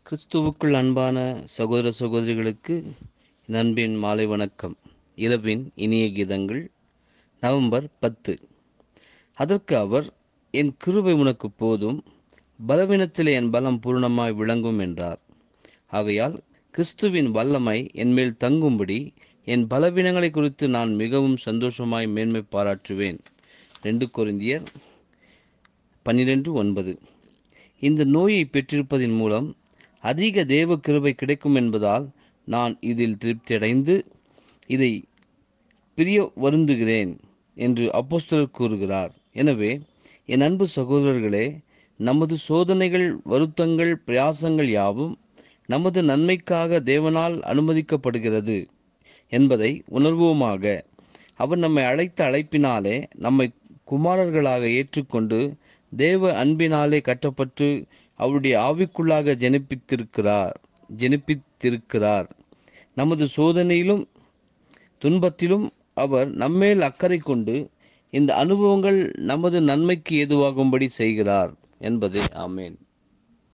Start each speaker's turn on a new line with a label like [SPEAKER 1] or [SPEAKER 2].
[SPEAKER 1] கிறிஸ்துவுக்குள் அன்பான சகோதர சகோதரிகளுக்கு என் அன்பின் மாலை வணக்கம் இரவின் இனிய கீதங்கள் நவம்பர் பத்து அதற்கு அவர் என் கிருபை உனக்கு போதும் பலவீனத்திலே என் பலம் பூர்ணமாய் விளங்கும் என்றார் ஆகையால் கிறிஸ்துவின் வல்லமை என்மேல் தங்கும்படி என் பலவீனங்களை குறித்து நான் மிகவும் சந்தோஷமாய் மேன்மை பாராட்டுவேன் ரெண்டு கொரிந்தியர் பன்னிரெண்டு ஒன்பது இந்த நோயை பெற்றிருப்பதின் மூலம் அதிக தேவ கிருபை கிடைக்கும் என்பதால் நான் இதில் திருப்தியடைந்து இதை பிரிய வருந்துகிறேன் என்று அப்போஸ்தலர் கூறுகிறார் எனவே என் அன்பு சகோதரர்களே நமது சோதனைகள் வருத்தங்கள் பிரயாசங்கள் யாவும் நமது நன்மைக்காக தேவனால் அனுமதிக்கப்படுகிறது என்பதை உணர்வோமாக அவர் நம்மை அழைத்த அழைப்பினாலே நம்மை குமாரர்களாக ஏற்றுக்கொண்டு தேவ அன்பினாலே கட்டப்பட்டு அவருடைய ஆவிக்குள்ளாக ஜெனிப்பித்திருக்கிறார் ஜெனிப்பித்திருக்கிறார் நமது சோதனையிலும் துன்பத்திலும் அவர் நம்மேல் அக்கறை கொண்டு இந்த அனுபவங்கள் நமது நன்மைக்கு ஏதுவாகும்படி செய்கிறார் என்பதே ஆமேன்